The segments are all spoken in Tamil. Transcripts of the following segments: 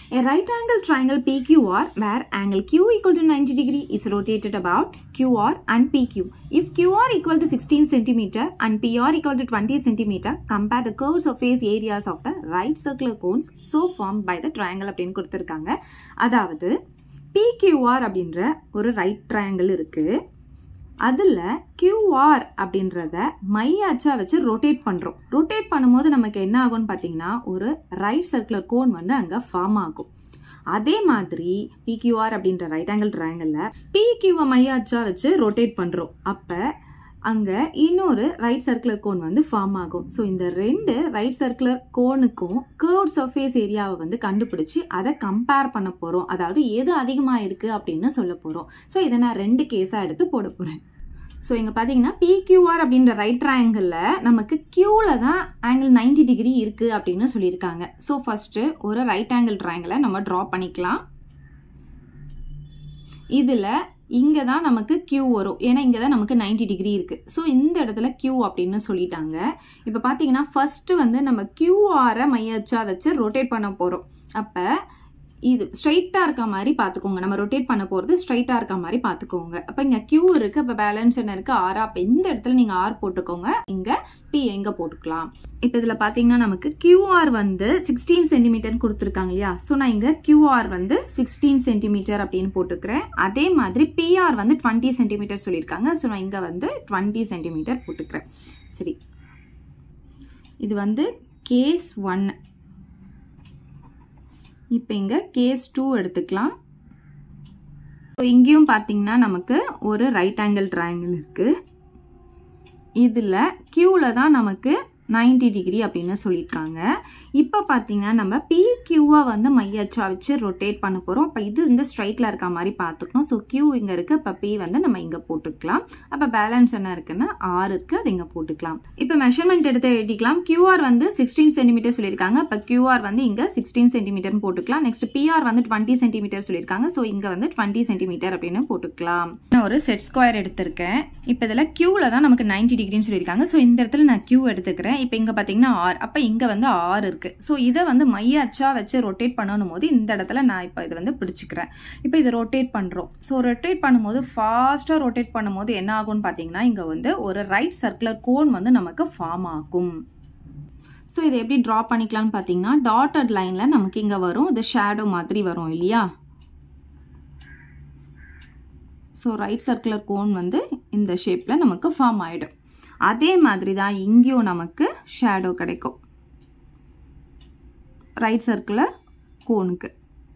A right angle triangle PQR where angle Q equal to 90 degree is rotated about QR and PQ. If QR equal to 16 centimeter and PR equal to 20 centimeter, compare the curved surface areas of the right circular cones so formed by the triangle அப்படின்னு கொடுத்துருக்காங்க அதாவது PQR அப்படின்ற ஒரு ரைட் ட்ரையாங்கிள் இருக்குது அதில் QR அப்படின்றத மையாச்சா வச்சு ரொட்டேட் பண்ணுறோம் ரொட்டேட் பண்ணும்போது நமக்கு என்ன ஆகும்னு பார்த்தீங்கன்னா ஒரு ரைட் சர்க்குலர் கோன் வந்து அங்கே ஃபார்ம் ஆகும் அதே மாதிரி பிக்யூஆர் அப்படின்ற ரைட் ஆங்கிள் ட்ரையாங்கிளில் பிக்யூவை மையாச்சா வச்சு ரொட்டேட் பண்ணுறோம் அப்போ அங்கே இன்னொரு ரைட் சர்க்குலர் கோன் வந்து ஃபார்ம் ஆகும் ஸோ இந்த ரெண்டு ரைட் சர்க்குலர் கோனுக்கும் கேர்வ் சர்ஃபேஸ் ஏரியாவை வந்து கண்டுபிடிச்சி அதை கம்பேர் பண்ண போகிறோம் அதாவது எது அதிகமாக இருக்குது அப்படின்னு சொல்ல போகிறோம் ஸோ இதை நான் ரெண்டு கேஸாக எடுத்து போட போகிறேன் ஸோ இங்கே பார்த்தீங்கன்னா பிக்யூஆர் அப்படின்ற ரைட் ட்ரையாங்கிளில் நமக்கு க்யூவில் தான் ஆங்கிள் நைன்டி டிகிரி இருக்குது அப்படின்னு சொல்லியிருக்காங்க ஸோ ஃபஸ்ட்டு ஒரு ரைட் ஆங்கிள் ட்ரையாங்கிளை நம்ம ட்ரா பண்ணிக்கலாம் இதில் இங்கே தான் நமக்கு க்யூ வரும் ஏன்னா இங்கே தான் நமக்கு நைன்டி டிகிரி இருக்குது ஸோ இந்த இடத்துல க்யூ அப்படின்னு சொல்லிட்டாங்க இப்போ பார்த்தீங்கன்னா ஃபஸ்ட்டு வந்து நம்ம க்யூஆரை மையச்சா வச்சு ரொட்டேட் பண்ண போகிறோம் அப்போ இது ஸ்ட்ரைட்டாக இருக்க மாதிரி பார்த்துக்கோங்க நம்ம ரொட்டேட் பண்ண போகிறது ஸ்ட்ரைட்டாக இருக்க மாதிரி பார்த்துக்கோங்க அப்போ இங்கே க்யூ இருக்குது இப்போ பேலன்ஸ் என்ன இருக்குது ஆர் அப்போ இந்த இடத்துல நீங்கள் ஆர் போட்டுக்கோங்க இங்கே பி எங்கே போட்டுக்கலாம் இப்போ இதில் பார்த்தீங்கன்னா நமக்கு கியூஆர் வந்து சிக்ஸ்டீன் சென்டிமீட்டர்னு கொடுத்துருக்காங்க இல்லையா ஸோ நான் இங்கே கியூஆர் வந்து சிக்ஸ்டீன் சென்டிமீட்டர் அப்படின்னு போட்டுக்கிறேன் அதே மாதிரி பிஆர் வந்து டுவெண்ட்டி சென்டிமீட்டர் சொல்லியிருக்காங்க ஸோ நான் இங்கே வந்து டுவெண்ட்டி சென்டிமீட்டர் போட்டுக்கிறேன் சரி இது வந்து கேஸ் ஒன்று இப்போ இங்கே கேஸ் டூ எடுத்துக்கலாம் ஸோ இங்கேயும் பார்த்தீங்கன்னா நமக்கு ஒரு ரைட் ஆங்கிள் ட்ரையாங்கிள் இருக்குது இதில் க்யூவில் தான் நமக்கு நைன்டி டிகிரி அப்படின்னு சொல்லியிருக்காங்க இப்போ பார்த்தீங்கன்னா நம்ம பிக்யூவை வந்து மையச்சா வச்சு ரொட்டேட் பண்ண போகிறோம் அப்போ இது இந்த ஸ்ட்ரைட்டில் இருக்க மாதிரி பார்த்துக்கணும் ஸோ க்யூ இங்கே இருக்குது இப்போ பி வந்து நம்ம இங்கே போட்டுக்கலாம் அப்போ பேலன்ஸ் என்ன இருக்குன்னா ஆறு இருக்குது அது இங்கே போட்டுக்கலாம் இப்போ மெஷர்மெண்ட் எடுத்து எழுதிக்கலாம் கியூஆர் வந்து சிக்ஸ்டீன் சென்டிமீட்டர் சொல்லியிருக்காங்க இப்போ கியூஆர் வந்து இங்கே சிக்ஸ்டீன் சென்டிமீட்டர்னு போட்டுக்கலாம் நெக்ஸ்ட் பிஆர் வந்து டுவெண்ட்டி சென்டிமீட்டர் சொல்லியிருக்காங்க ஸோ இங்கே வந்து டுவெண்ட்டி சென்டிமீட்டர் அப்படின்னு போட்டுக்கலாம் நான் ஒரு செட் ஸ்கொயர் எடுத்திருக்கேன் இப்போ இதில் க்யூவில் தான் நமக்கு நைன்டி டிகிரின்னு சொல்லியிருக்காங்க ஸோ இந்த இடத்துல நான் க்யூ எடுத்துக்கிறேன் இப்போ இங்கே பார்த்தீங்கன்னா ஆர் அப்போ இங்கே வந்து ஆறு இருக்குது ஸோ இதை வந்து மைய அச்சா வச்சு ரொட்டேட் பண்ணணும் போது இந்த இடத்துல நான் இப்போ இதை வந்து பிடிச்சிக்கிறேன் இப்போ இதை ரொட்டேட் பண்ணுறோம் ஸோ ரொட்டேட் பண்ணும்போது ஃபாஸ்ட்டாக ரொட்டேட் பண்ணும்போது என்ன ஆகும்னு பார்த்தீங்கன்னா இங்கே வந்து ஒரு ரைட் சர்க்குலர் கோன் வந்து நமக்கு ஃபார்ம் ஆகும் ஸோ இதை எப்படி ட்ரா பண்ணிக்கலாம்னு பார்த்தீங்கன்னா டாட்டட் லைனில் நமக்கு இங்கே வரும் இது ஷேடோ மாதிரி வரும் இல்லையா ஸோ ரைட் சர்க்குலர் கோன் வந்து இந்த ஷேப்பில் நமக்கு ஃபார்ம் ஆகிடும் அதே மாதிரி தான் இங்கேயும் நமக்கு ஷேடோ கிடைக்கும் ரைட் சர்க்குலர் கோனுக்கு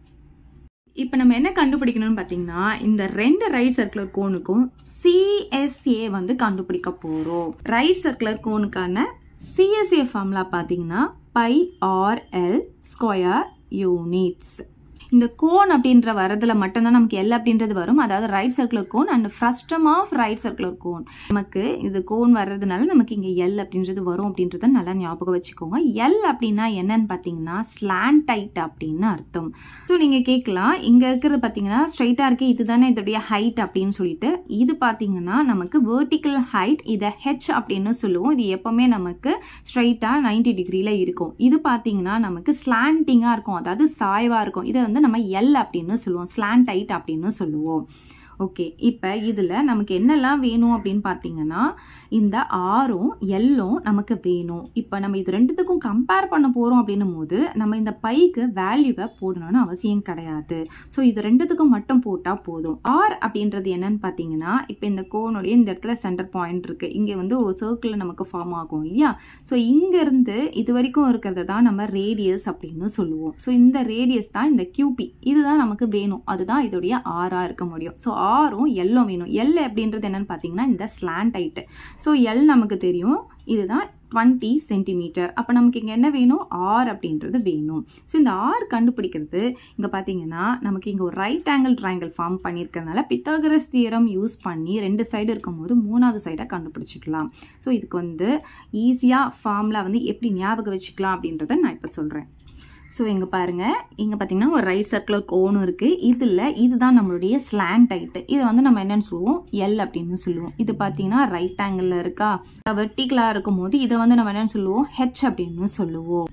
இப்போ நம்ம என்ன கண்டுபிடிக்கணும்னு பார்த்தீங்கன்னா இந்த ரெண்டு ரைட் சர்க்குலர் கோனுக்கும் சிஎஸ்ஏ வந்து கண்டுபிடிக்க போகிறோம் ரைட் சர்க்குலர் கோனுக்கான சிஎஸ்ஏ ஃபார்முலா பார்த்தீங்கன்னா பை ஆர்எல் ஸ்கொயர் யூனிட்ஸ் இந்த கோன் அப்படின்ற வரதுல மட்டும்தான் நமக்கு எல் அப்படின்றது வரும் அதாவது right circular cone and frustum of right circular cone நமக்கு இது கோன் வர்றதுனால நமக்கு இங்கே எல் அப்படின்றது வரும் அப்படின்றத நல்லா ஞாபகம் வச்சுக்கோங்க எல் அப்படின்னா என்னன்னு பார்த்தீங்கன்னா ஸ்லாண்டைட் அப்படின்னு அர்த்தம் ஸோ நீங்கள் கேட்கலாம் இங்கே இருக்கிறது பார்த்தீங்கன்னா ஸ்ட்ரைட்டாக இருக்கு இதுதானே இதோடைய ஹைட் அப்படின்னு சொல்லிட்டு இது பார்த்தீங்கன்னா நமக்கு வேர்டிக்கல் ஹைட் இதை ஹெச் அப்படின்னு சொல்லுவோம் இது எப்போவுமே நமக்கு ஸ்ட்ரைட்டாக நைன்டி டிகிரியில் இருக்கும் இது பார்த்தீங்கன்னா நமக்கு ஸ்லாண்டிங்காக இருக்கும் அதாவது சாய்வாக இருக்கும் இதை வந்து நம்ம எல் அப்படின்னு சொல்லுவோம் ஸ்லாண்டைட் அப்படின்னு சொல்லுவோம் ஓகே இப்போ இதில் நமக்கு என்னெல்லாம் வேணும் அப்படின்னு பார்த்தீங்கன்னா இந்த ஆரும் எல்லும் நமக்கு வேணும் இப்போ நம்ம இது ரெண்டுத்துக்கும் கம்பேர் பண்ண போகிறோம் அப்படின்னும் போது நம்ம இந்த பைக்கு வேல்யூவை போடணும்னு அவசியம் கிடையாது ஸோ இது ரெண்டுத்துக்கும் மட்டும் போட்டால் போதும் ஆர் அப்படின்றது என்னன்னு பார்த்தீங்கன்னா இப்போ இந்த கோனுடைய இந்த இடத்துல சென்டர் பாயிண்ட் இருக்குது இங்கே வந்து ஒரு சர்க்கிள் நமக்கு ஃபார்ம் ஆகும் இல்லையா ஸோ இங்கேருந்து இது வரைக்கும் இருக்கிறத தான் நம்ம ரேடியஸ் அப்படின்னு சொல்லுவோம் ஸோ இந்த ரேடியஸ் தான் இந்த கியூபி இதுதான் நமக்கு வேணும் அதுதான் இதோடைய ஆராக இருக்க முடியும் ஸோ ஆரும் எல்லும் வேணும் எல் அப்படின்றது என்னன்னு பார்த்தீங்கன்னா இந்த ஸ்லாண்ட் ஹைட்டு ஸோ எல் நமக்கு தெரியும் இதுதான் டுவெண்ட்டி சென்டிமீட்டர் அப்போ நமக்கு இங்கே என்ன வேணும் ஆர் அப்படின்றது வேணும் ஸோ இந்த ஆர் கண்டுபிடிக்கிறது இங்கே பார்த்தீங்கன்னா நமக்கு இங்கே ஒரு ரைட் ஆங்கிள் ட்ரையாங்கிள் ஃபார்ம் பண்ணியிருக்கிறதுனால பித்தாகரஸ் தியரம் யூஸ் பண்ணி ரெண்டு சைடு இருக்கும்போது மூணாவது சைடை கண்டுபிடிச்சிக்கலாம் ஸோ இதுக்கு வந்து ஈஸியாக ஃபார்மில் வந்து எப்படி ஞாபகம் வச்சுக்கலாம் அப்படின்றத நான் இப்போ சொல்கிறேன் ஸோ இங்கே பாருங்கள் இங்கே பார்த்தீங்கன்னா ஒரு ரைட் சர்க்குலர் கோனும் இருக்குது இதில் இதுதான் நம்மளுடைய ஸ்லாண்ட் டைட்டு இதை வந்து நம்ம என்னென்னு சொல்லுவோம் எல் அப்படின்னு சொல்லுவோம் இது பார்த்தீங்கன்னா ரைட் ஆங்கிளில் இருக்கா வெர்டிக்கலாக இருக்கும் போது இதை வந்து நம்ம என்னென்னு சொல்லுவோம் ஹெச் அப்படின்னு சொல்லுவோம்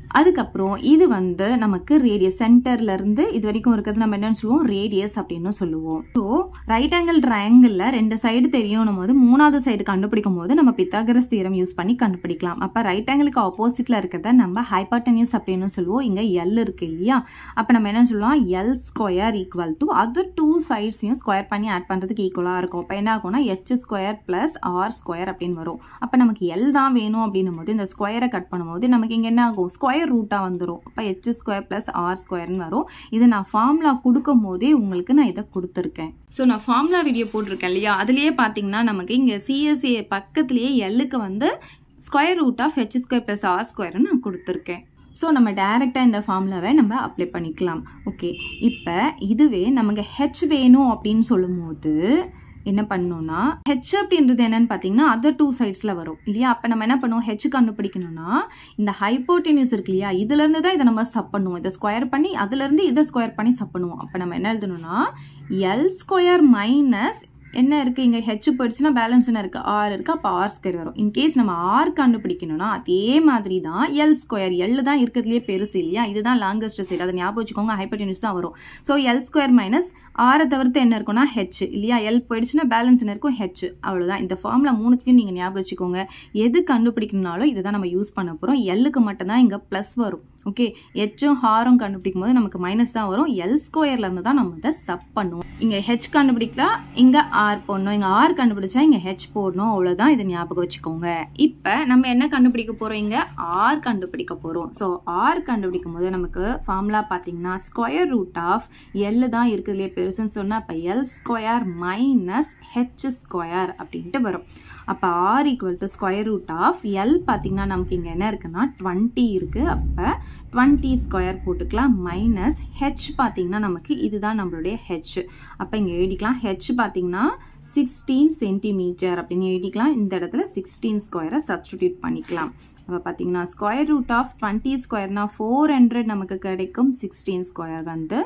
அதுக்கப்புறம் இது வந்து நமக்கு ரேடியஸ் சென்டர்ல இருந்து இது வரைக்கும் இருக்கிறது நம்ம என்னன்னு சொல்லுவோம் ரேடியஸ் அப்படின்னு சொல்லுவோம் ஸோ ரைட் ஆங்கிள் ட்ரையாங்கிளில் ரெண்டு சைடு தெரியணும் போது மூணாவது சைடு கண்டுபிடிக்கும் போது நம்ம பித்தாகரஸ் தீரம் யூஸ் பண்ணி கண்டுபிடிக்கலாம் அப்போ ரைட் ஆங்கிளுக்கு ஆப்போசிட்ல இருக்கிறத நம்ம ஹைபாட்டனியூஸ் அப்படின்னு சொல்லுவோம் இங்கே எல் இருக்கு இல்லையா அப்போ நம்ம என்ன சொல்லுவோம் L square equal to other two சைட்ஸையும் ஸ்கொயர் பண்ணி ஆட் பண்ணுறதுக்கு ஈக்குவலாக இருக்கும் அப்போ என்ன ஆகும்னா H square plus R square அப்படின்னு வரும் அப்போ நமக்கு எல் தான் வேணும் அப்படின்னும் போது இந்த ஸ்கொயரை கட் பண்ணும்போது நமக்கு இங்கே என்ன ஆகும் ஸ்கொயர் ரூட்டாக வந்துடும் அப்போ ஹெச் ஸ்கொயர் ப்ளஸ் ஆர் ஸ்கொயர்னு வரும் இது நான் ஃபார்முலா கொடுக்கும் போதே உங்களுக்கு நான் இதை கொடுத்துருக்கேன் ஸோ நான் ஃபார்முலா வீடியோ போட்டிருக்கேன் இல்லையா அதுலேயே பார்த்தீங்கன்னா நமக்கு இங்கே சிஎஸ்ஏ பக்கத்துலேயே எல்லுக்கு வந்து square root of H square plus R ஸ்கொயர்னு நான் கொடுத்துருக்கேன் ஸோ நம்ம டைரெக்டாக இந்த ஃபார்முலாவை நம்ம அப்ளை பண்ணிக்கலாம் ஓகே இப்போ இதுவே நமக்கு ஹெச் வேணும் அப்படின்னு சொல்லும்போது என்ன பண்ணணும்னா ஹெச் அப்படின்றது என்னன்னு பார்த்தீங்கன்னா அதர் டூ சைட்ஸில் வரும் இல்லையா அப்போ நம்ம என்ன பண்ணுவோம் ஹெச் கண்டுபிடிக்கணும்னா இந்த ஹைப்போட்டினியூஸ் இருக்கு இல்லையா இதுலேருந்து தான் இதை நம்ம சப் பண்ணுவோம் இதை ஸ்கொயர் பண்ணி அதுலேருந்து இதை ஸ்கொயர் பண்ணி சப் பண்ணுவோம் அப்போ நம்ம என்ன எழுதணும்னா எல் ஸ்கொயர் மைனஸ் என்ன இருக்குது இங்கே ஹெச் போயிடுச்சுன்னா பேலன்ஸ் என்ன இருக்குது ஆர் இருக்குது அப்போ ஆர் ஸ்கொயர் வரும் இன்கேஸ் நம்ம ஆர் கண்டுபிடிக்கணும்னா அதே மாதிரி தான் எல் ஸ்கொயர் எல் தான் இருக்கிறதுலே பெருசு இல்லையா இதுதான் லாங்கஸ்ட் சைடு அதை ஞாபகம் வச்சுக்கோங்க ஹைப்பர்டெனியூஸ் தான் வரும் ஸோ எல் ஸ்கொயர் மைனஸ் ஆரை தவிர்த்து என்ன இருக்கும்னா ஹெச் இல்லையா எல் போயிடுச்சுன்னா பேலன்ஸ் என்ன இருக்கும் ஹெச் அவ்வளோதான் இந்த ஃபார்முலா மூணுத்தையும் நீங்கள் ஞாபகம் வச்சுக்கோங்க எது கண்டுபிடிக்கணும்னாலும் இதை தான் நம்ம யூஸ் பண்ண போகிறோம் எல்லுக்கு மட்டும்தான் இங்கே ப்ளஸ் வரும் ஓகே ஹெச்சும் ஹாரும் கண்டுபிடிக்கும் போது நமக்கு மைனஸ் தான் வரும் எல் ஸ்கொயர்லேருந்து தான் நம்ம இதை சப் பண்ணுவோம் இங்கே ஹெச் கண்டுபிடிக்கலாம் இங்கே ஆர் போடணும் இங்கே ஆர் கண்டுபிடிச்சா இங்கே ஹெச் போடணும் அவ்வளோதான் இதை ஞாபகம் வச்சுக்கோங்க இப்போ நம்ம என்ன கண்டுபிடிக்க போகிறோம் இங்கே ஆர் கண்டுபிடிக்க போகிறோம் ஸோ ஆர் கண்டுபிடிக்கும் போது நமக்கு ஃபார்முலா பார்த்தீங்கன்னா ஸ்கொயர் ரூட் ஆஃப் எல் தான் இருக்கிறதுலே பெருசுன்னு சொன்னால் அப்போ L square minus H square அப்படின்ட்டு வரும் அப்போ R equal to square root of L பார்த்தீங்கன்னா நமக்கு இங்கே என்ன இருக்குன்னா டுவெண்ட்டி இருக்குது அப்போ டுவெண்ட்டி ஸ்கொயர் போட்டுக்கலாம் மைனஸ் ஹெச் பார்த்தீங்கன்னா நமக்கு இதுதான் நம்மளுடைய ஹெச் அப்போ இங்கே எழுதிக்கலாம் ஹெச் பார்த்தீங்கன்னா சிக்ஸ்டீன் சென்டிமீட்டர் அப்படின்னு எழுதிக்கலாம் இந்த இடத்துல சிக்ஸ்டீன் ஸ்கொயரை சப்ஸ்டிடியூட் பண்ணிக்கலாம் அப்போ பார்த்தீங்கன்னா ஸ்கொயர் ரூட் ஆஃப் டுவெண்ட்டி ஸ்கொயர்னா ஃபோர் ஹண்ட்ரட் நமக்கு கிடைக்கும் சிக்ஸ்டீன் ஸ்கொயர் வந்து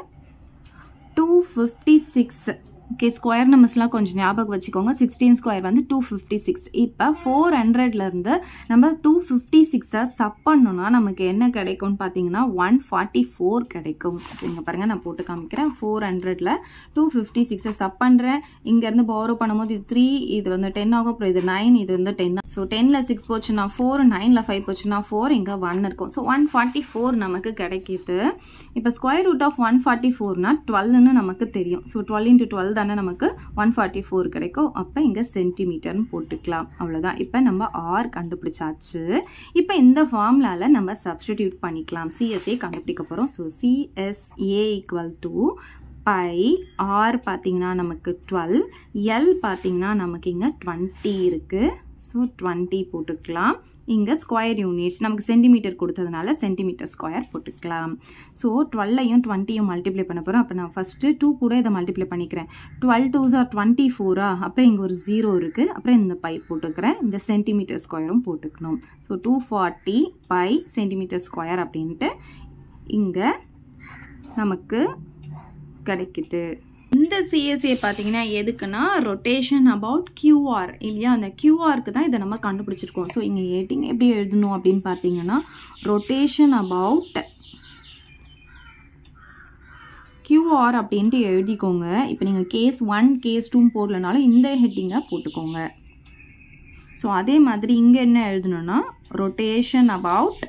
two fifty six okay square நம்பர்ஸ்லாம் கொஞ்சம் ஞாபகம் வச்சுக்கோங்க சிக்ஸ்டீன் ஸ்கொயர் வந்து டூ ஃபிஃப்டி சிக்ஸ் இப்போ ஃபோர் ஹண்ட்ரட்லேருந்து நம்ம டூ ஃபிஃப்டி சிக்ஸை சப் பண்ணோன்னா நமக்கு என்ன கிடைக்கும்னு பார்த்தீங்கன்னா ஒன் ஃபார்ட்டி ஃபோர் கிடைக்கும் இங்கே பாருங்கள் நான் போட்டு காமிக்கிறேன் ஃபோர் ஹண்ட்ரடில் டூ ஃபிஃப்டி சிக்ஸை சப் பண்ணுறேன் இங்கேருந்து பாரோ பண்ணும்போது இது த்ரீ இது வந்து டென் ஆகும் அப்புறம் இது நைன் இது வந்து டென் ஸோ டெனில் சிக்ஸ் போச்சுன்னா ஃபோர் நைனில் ஃபைவ் போச்சுன்னா ஃபோர் இங்கே ஒன் இருக்கும் ஸோ ஒன் ஃபார்ட்டி ஃபோர் நமக்கு கிடைக்கிது இப்போ square root of one forty ஃபோர்னா டுவெல்னு நமக்கு தெரியும் ஸோ டுவெல் இன்ட்டு டுவெல் தானே நமக்கு ஒன் ஃபார்ட்டி ஃபோர் கிடைக்கும் அப்போ இங்கே சென்டிமீட்டர்னு போட்டுக்கலாம் அவ்வளோதான் இப்போ நம்ம ஆர் கண்டுபிடிச்சாச்சு இப்போ இந்த ஃபார்முலாவில் நம்ம சப்ஸ்டிடியூட் பண்ணிக்கலாம் சிஎஸ்ஏ கண்டுபிடிக்க போகிறோம் so CSA equal to pi R பார்த்தீங்கன்னா நமக்கு டுவெல் எல் பார்த்தீங்கன்னா நமக்கு இங்கே டுவெண்ட்டி இருக்குது ஸோ டுவெண்ட்டி போட்டுக்கலாம் இங்கே ஸ்கொயர் யூனிட்ஸ் நமக்கு சென்டிமீட்டர் கொடுத்ததுனால சென்டிமீட்டர் ஸ்கொயர் போட்டுக்கலாம் ஸோ டுவெல்லையும் டுவெண்ட்டியும் மல்டிப்ளை பண்ண போகிறோம் அப்போ நான் ஃபஸ்ட்டு டூ கூட இதை மல்டிப்ளை பண்ணிக்கிறேன் டுவெல் டூ சார் டுவெண்ட்டி ஃபோரா அப்புறம் இங்கே ஒரு ஜீரோ இருக்குது அப்புறம் இந்த பை போட்டுக்கிறேன் இந்த சென்டிமீட்டர் ஸ்கொயரும் போட்டுக்கணும் so two forty pi centimetre square அப்படின்ட்டு இங்கே நமக்கு கிடைக்குது இந்த சிஎஸ்ஏ பார்த்தீங்கன்னா எதுக்குன்னா ரொட்டேஷன் அபவுட் கியூஆர் இல்லையா அந்த கியூஆருக்கு தான் இதை நம்ம கண்டுபிடிச்சிருக்கோம் ஸோ இங்கே ஏட்டிங் எப்படி எழுதணும் அப்படின்னு பார்த்தீங்கன்னா ரொட்டேஷன் அபவுட் கியூஆர் அப்படின்ட்டு எழுதிக்கோங்க இப்போ நீங்கள் கேஸ் ஒன் கேஸ் டூ போடலனாலும் இந்த ஹெட்டிங்கை போட்டுக்கோங்க ஸோ அதே மாதிரி இங்கே என்ன எழுதணும்னா ரொட்டேஷன் அபவுட்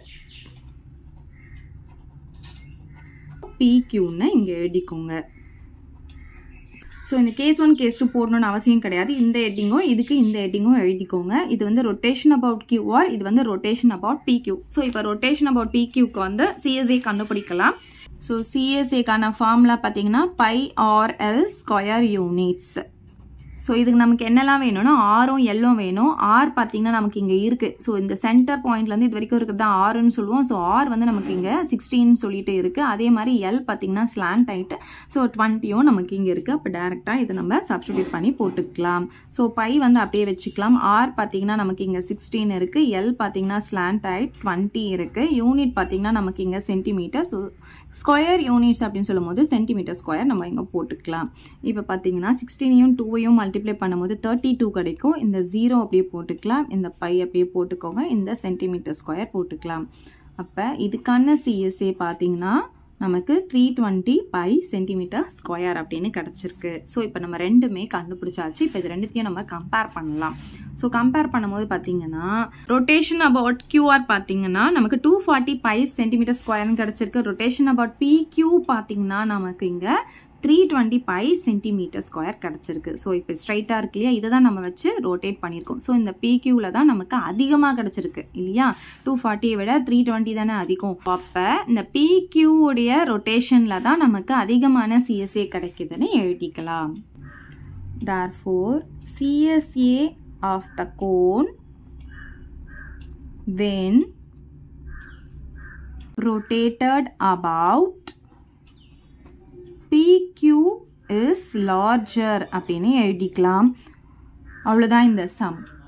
பிக்யூன்னு இங்கே எழுதிக்கோங்க ஸோ இந்த கேஸ் ஒன் கேஸ் டூ போடணும்னு அவசியம் கிடையாது இந்த ஹெட்டிங்கும் இதுக்கு இந்த ஹெட்டிங்கும் எழுதிக்கோங்க இது வந்து ரொட்டேஷன் அபவுட் கியூஆர் இது வந்து ரொட்டேஷன் அபவுட் பிக்யூ ஸோ இப்போ ரொட்டேஷன் அபவுட் பிக்யூக்கு வந்து சிஎஸ்ஏ கண்டுபிடிக்கலாம் ஸோ சிஎஸ்ஏக்கான ஃபார்முலா பார்த்தீங்கன்னா pi RL square units so இதுக்கு நமக்கு என்னெல்லாம் வேணும்னா ஆரும் எல்லும் வேணும் ஆர் பார்த்தீங்கன்னா நமக்கு இங்கே இருக்குது ஸோ இந்த சென்டர் பாயிண்ட்லேருந்து இது வரைக்கும் இருக்கிறது தான் ஆறுன்னு சொல்லுவோம் ஸோ ஆர் வந்து நமக்கு இங்கே சிக்ஸ்டீன் சொல்லிட்டு இருக்குது அதே மாதிரி எல் பார்த்தீங்கன்னா ஸ்லாண்ட் ஆகிட்டு ஸோ டுவெண்ட்டியும் நமக்கு இங்கே இருக்குது அப்போ டேரெக்டாக இதை நம்ம சப்ஸ்டியூட் பண்ணி போட்டுக்கலாம் ஸோ பை வந்து அப்படியே வச்சுக்கலாம் ஆர் பார்த்தீங்கன்னா நமக்கு இங்கே சிக்ஸ்டீன் இருக்குது எல் பார்த்தீங்கன்னா ஸ்லாண்ட் ஆகிட் டுவெண்ட்டி இருக்குது யூனிட் பார்த்தீங்கன்னா நமக்கு இங்கே சென்டிமீட்டர் ஸோ ஸ்கொயர் யூனிட்ஸ் அப்படின்னு சொல்லும்போது சென்டிமீட்டர் ஸ்கொயர் நம்ம இங்கே போட்டுக்கலாம் இப்போ பார்த்தீங்கன்னா சிக்ஸ்டீனையும் டூவையும் மல்டிப்ளை பண்ணும்போது தேர்ட்டி டூ கிடைக்கும் இந்த ஜீரோ அப்படியே போட்டுக்கலாம் இந்த பை அப்படியே போட்டுக்கோங்க இந்த சென்டிமீட்டர் ஸ்கொயர் போட்டுக்கலாம் அப்போ இதுக்கான சிஎஸ்ஏ பார்த்தீங்கன்னா நமக்கு three twenty pi centimetre square அப்படின்னு கிடச்சிருக்கு ஸோ இப்போ நம்ம ரெண்டுமே கண்டுபிடிச்சாச்சு இப்போ இது ரெண்டுத்தையும் நம்ம கம்பேர் பண்ணலாம் ஸோ கம்பேர் பண்ணும்போது பார்த்தீங்கன்னா ரொட்டேஷன் அபவுட் கியூஆர் பார்த்தீங்கன்னா நமக்கு டூ ஃபார்ட்டி பை சென்டிமீட்டர் ஸ்கொயர்னு கிடச்சிருக்கு ரொட்டேஷன் அபவுட் பிக்யூ பார்த்தீங்கன்னா நமக்கு இங்கே three twenty pi centimetre square கிடச்சிருக்கு ஸோ இப்போ ஸ்ட்ரைட்டாக இருக்கு இல்லையா இதை தான் நம்ம வச்சு ரொட்டேட் பண்ணியிருக்கோம் ஸோ இந்த பிக்யூவில் தான் நமக்கு அதிகமாக கிடச்சிருக்கு இல்லையா டூ ஃபார்ட்டியை விட த்ரீ டுவெண்ட்டி தானே அதிகம் அப்போ இந்த பிக்யூவுடைய ரொட்டேஷனில் தான் நமக்கு அதிகமான சிஎஸ்ஏ கிடைக்குதுன்னு எழுதிக்கலாம் therefore CSA of the cone when rotated about PQ is larger அப்படின்னு எழுதிக்கலாம் அவ்வளோதான் இந்த சம்